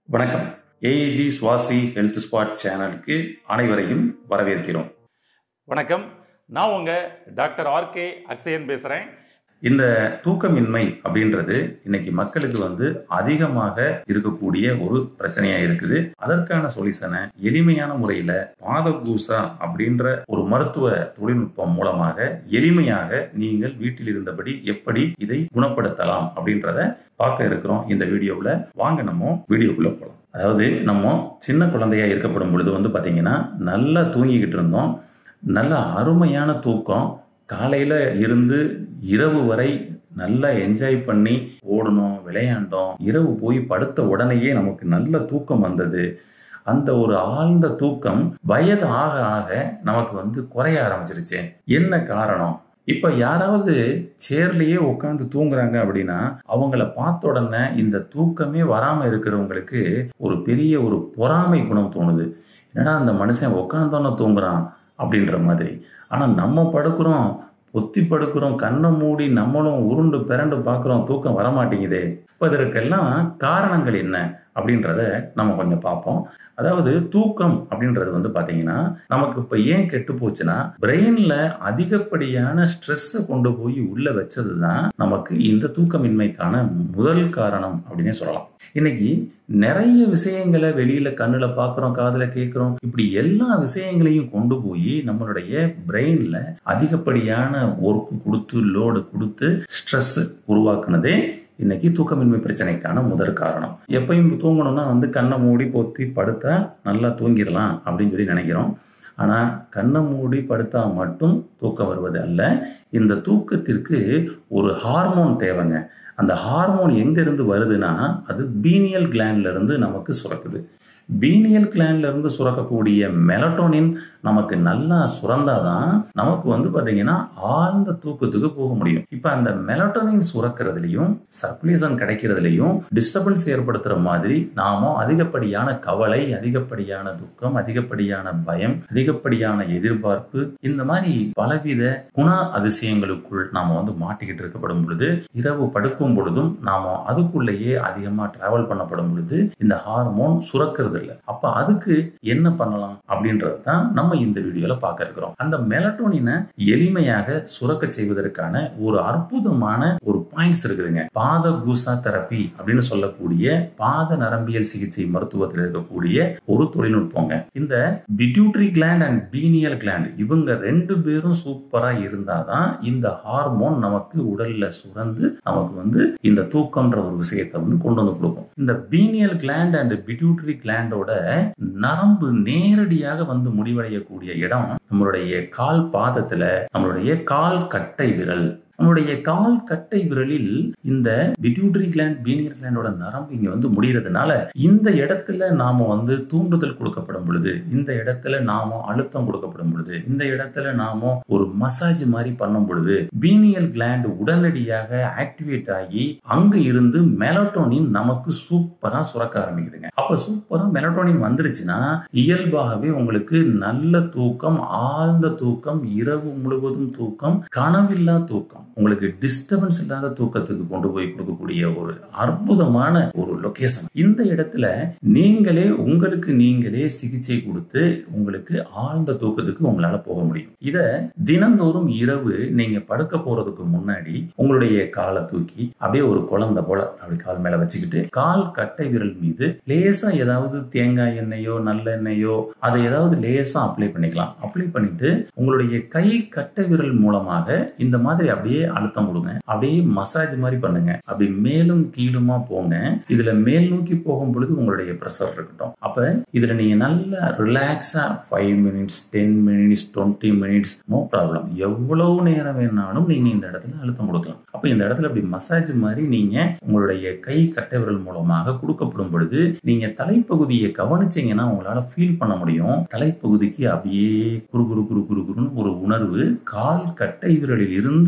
வணக்கம் AAG சுவாசி health spot சேனலுக்கு அனைவரையும் வரவேற்கிறோம் வணக்கம் நான் உங்கள் டாக்டர் ஆர்கே அக்ஷயன் பேசுகிறேன் இந்த தூக்கமின்மை அப்படின்றது இன்னைக்கு மக்களுக்கு வந்து அதிகமாக இருக்கக்கூடிய ஒரு பிரச்சனையா இருக்குது அதற்கான சொல்யூஷனை எளிமையான முறையில பாதகூசா அப்படின்ற ஒரு மருத்துவ தொழில்நுட்பம் மூலமாக எளிமையாக நீங்கள் வீட்டில் இருந்தபடி எப்படி இதை குணப்படுத்தலாம் அப்படின்றத பார்க்க இருக்கிறோம் இந்த வீடியோவில் வாங்க நம்ம வீடியோக்குள்ள போகலாம் அதாவது நம்ம சின்ன குழந்தையா இருக்கப்படும் பொழுது வந்து பார்த்தீங்கன்னா நல்லா தூங்கிக்கிட்டு இருந்தோம் நல்ல அருமையான தூக்கம் காலையில இருந்து இரவு வரை நல்லா என்ஜாய் பண்ணி ஓடணும் விளையாண்டோம் இரவு போய் படுத்த உடனேயே நமக்கு நல்ல தூக்கம் வந்தது அந்த ஒரு ஆழ்ந்த தூக்கம் வயது ஆக ஆக நமக்கு வந்து குறைய ஆரம்பிச்சிருச்சு என்ன காரணம் இப்ப யாராவது சேர்லயே உட்காந்து தூங்குறாங்க அப்படின்னா அவங்கள பார்த்த உடனே இந்த தூக்கமே வராம இருக்கிறவங்களுக்கு ஒரு பெரிய ஒரு பொறாமை குணம் தோணுது என்னடா அந்த மனுஷன் உட்காந்தோன்னு தூங்குறான் அப்படின்ற மாதிரி ஆனா நம்ம படுக்கிறோம் பொத்தி படுக்கிறோம் கண்ணை மூடி நம்மளும் உருண்டு பிறண்டு பார்க்குறோம் தூக்கம் வரமாட்டேங்குதே இப்போ இதற்கெல்லாம் காரணங்கள் என்ன அப்படின்றத நம்ம கொஞ்சம் பார்ப்போம் அதாவது தூக்கம் அப்படின்றது வந்து பார்த்தீங்கன்னா நமக்கு இப்போ ஏன் கெட்டு போச்சுன்னா பிரெயினில் அதிகப்படியான ஸ்ட்ரெஸ்ஸை கொண்டு போய் உள்ள வச்சது தான் நமக்கு இந்த தூக்கமின்மைக்கான முதல் காரணம் அப்படின்னே சொல்லலாம் இன்னைக்கு நிறைய விஷயங்களை வெளியில கண்ணுல பாக்குறோம் காதுல கேட்கிறோம் இப்படி எல்லா விஷயங்களையும் கொண்டு போய் நம்மளுடைய பிரெயின்ல அதிகப்படியான ஒர்க் கொடுத்து லோடு கொடுத்து ஸ்ட்ரெஸ் உருவாக்குனதே இன்னைக்கு தூக்கமின்மை பிரச்சனைக்கான முதற் காரணம் எப்பயும் தூங்கணும்னா வந்து கண்ணை மூடி பொத்தி படுத்தா நல்லா தூங்கிடலாம் அப்படின்னு சொல்லி நினைக்கிறோம் ஆனால் கண்ணை மூடி படுத்தா மட்டும் தூக்கம் வருவது அல்ல இந்த தூக்கத்திற்கு ஒரு ஹார்மோன் தேவைங்க அந்த ஹார்மோன் எங்கேருந்து வருதுன்னா அது பீனியல் கிளாண்ட்ல இருந்து நமக்கு சுரக்குது பீனியல் கிளாண்ட்ல இருந்து சுரக்கக்கூடிய மெலட்டோனின் நமக்கு நல்லா சுரந்தாதான் நமக்கு வந்து பாத்தீங்கன்னா ஆழ்ந்த தூக்கத்துக்கு போக முடியும் இப்ப அந்த மெலட்டோனின் சுரக்கிறதுலையும் சர்க்குலேஷன் கிடைக்கிறதுலையும் டிஸ்டர்பன்ஸ் ஏற்படுத்துற மாதிரி நாம அதிகப்படியான கவலை அதிகப்படியான துக்கம் அதிகப்படியான பயம் அதிகப்படியான எதிர்பார்ப்பு இந்த மாதிரி பலவித குண அதிசயங்களுக்குள் நாம வந்து மாட்டிக்கிட்டு இருக்கப்படும் பொழுது இரவு படுக்கும் பொழுதும் நாம அதுக்குள்ளேயே அதிகமா டிராவல் பண்ணப்படும் பொழுது இந்த ஹார்மோன் சுரக்கிறது இல்லை அப்ப அதுக்கு என்ன பண்ணலாம் அப்படின்றது தான் நம்ம இந்த வீடியோல பார்க்க இருக்கிறோம் அந்த மெலட்டோனினை எளிமையாக சுரக்க செய்வதற்கான ஒரு அற்புதமான ஒரு பாயிண்ட்ஸ் இருக்குதுங்க பாத கூசா தெரப்பி அப்படின்னு சொல்லக்கூடிய பாத நரம்பியல் சிகிச்சை மருத்துவத்தில் இருக்கக்கூடிய ஒரு தொழில்நுட்பங்க இந்த pituitary gland and pineal gland இவங்க ரெண்டு பேரும் சூப்பரா இருந்தாதான் இந்த ஹார்மோன் நமக்கு உடல்ல சுரந்து நமக்கு வந்து இந்த தூக்கம்ன்ற ஒரு விஷயத்தை வந்து கொண்டு வந்து கொடுக்கும் இந்த பீனியல் கிளாண்ட் அண்ட் பிட்யூட்ரி கிளாண்டோட நரம்பு நேரடியாக வந்து முடிவடையக்கூடிய இடம் நம்மளுடைய கால் பாதத்துல நம்மளுடைய கால் கட்டை விரல் நம்மளுடைய கால் கட்டை விரலில் இந்த பிட்யூட்ரி கிளாண்ட் பீனியர் கிளாண்டோட நரம்பு இங்க வந்து முடிகிறதுனால இந்த இடத்துல நாம வந்து தூண்டுதல் கொடுக்கப்படும் பொழுது இந்த இடத்துல நாம அழுத்தம் கொடுக்கப்படும் பொழுது இந்த இடத்துல நாம ஒரு மசாஜ் மாதிரி பண்ணும் பொழுது பீனியல் கிளாண்ட் உடனடியாக ஆக்டிவேட் ஆகி அங்க இருந்து மெலட்டோனின் நமக்கு சூப்பரா சுரக்க ஆரம்பிக்குதுங்க அப்ப சூப்பரா மெலட்டோனின் வந்துருச்சுன்னா இயல்பாகவே உங்களுக்கு நல்ல தூக்கம் ஆழ்ந்த தூக்கம் இரவு முழுவதும் தூக்கம் கனவில்லா தூக்கம் உங்களுக்கு டிஸ்டர்பன்ஸ் இல்லாத தூக்கத்துக்கு கொண்டு போய் கொடுக்கக்கூடிய ஒரு அற்புதமான ஒரு லொகேஷன் இந்த இடத்துல நீங்களே உங்களுக்கு நீங்களே சிகிச்சை கொடுத்து உங்களுக்கு ஆழ்ந்த தூக்கத்துக்கு உங்களால போக முடியும் இத தினந்தோறும் இரவு நீங்க படுக்க போறதுக்கு முன்னாடி உங்களுடைய காலை தூக்கி அப்படியே ஒரு குழந்தை போல அப்படி கால் மேல வச்சுக்கிட்டு கால் கட்டை விரல் மீது லேசா ஏதாவது தேங்காய் எண்ணெயோ நல்லெண்ணெயோ அதை ஏதாவது லேசா அப்ளை பண்ணிக்கலாம் அப்ளை பண்ணிட்டு உங்களுடைய கை கட்டை விரல் மூலமாக இந்த மாதிரி அப்படியே அழுத்தம் கொடுங்க அப்படியே மசாஜ் மாதிரி பண்ணுங்க அப்படி மேலும் கீழுமா போங்க இதுல மேல் நோக்கி போகும் பொழுது உங்களுடைய ப்ரெஷர் இருக்கட்டும் அப்ப இதுல நீங்க நல்லா ரிலாக்ஸா five minutes ten minutes twenty minutes no problem எவ்வளவு நேரம் வேணாலும் நீங்க இந்த இடத்துல அழுத்தம் கொடுக்கலாம் அப்ப இந்த இடத்துல அப்படி மசாஜ் மாதிரி நீங்க உங்களுடைய கை கட்டை விரல் மூலமாக கொடுக்கப்படும் பொழுது நீங்க தலைப்பகுதியை கவனிச்சீங்கன்னா உங்களால ஃபீல் பண்ண முடியும் தலைப்பகுதிக்கு அப்படியே குறு குறு குறு குறு குறுன்னு ஒரு உணர்வு கால் கட்டை விரலில் இருந்து மேல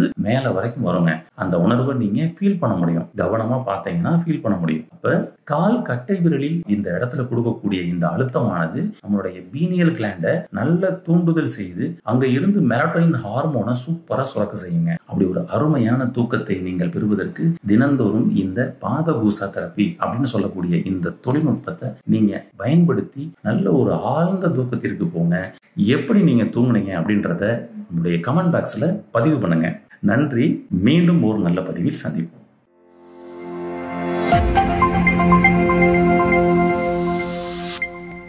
மேல வரைக்கும் வருங்க அந்த உணர்வை நீங்க ஃபீல் பண்ண முடியும் கவனமா பார்த்தீங்கன்னா ஃபீல் பண்ண முடியும் அப்ப கால் கட்டை விரலில் இந்த இடத்துல கொடுக்கக்கூடிய இந்த அழுத்தமானது நம்மளுடைய பீனியல் கிளாண்ட நல்ல தூண்டுதல் செய்து அங்க இருந்து மெலட்டோனின் ஹார்மோனை சூப்பரா சுரக்க செய்யுங்க அப்படி ஒரு அருமையான தூக்கத்தை நீங்கள் பெறுவதற்கு தினந்தோறும் இந்த பாத பூசா தெரப்பி அப்படின்னு சொல்லக்கூடிய இந்த தொழில்நுட்பத்தை நீங்க பயன்படுத்தி நல்ல ஒரு ஆழ்ந்த தூக்கத்திற்கு போங்க எப்படி நீங்க தூங்குனீங்க அப்படின்றத உங்களுடைய கமெண்ட் பாக்ஸ்ல பதிவு பண்ணுங்க நன்றி மீண்டும் ஒரு நல்ல பதிவில் சந்திப்போம்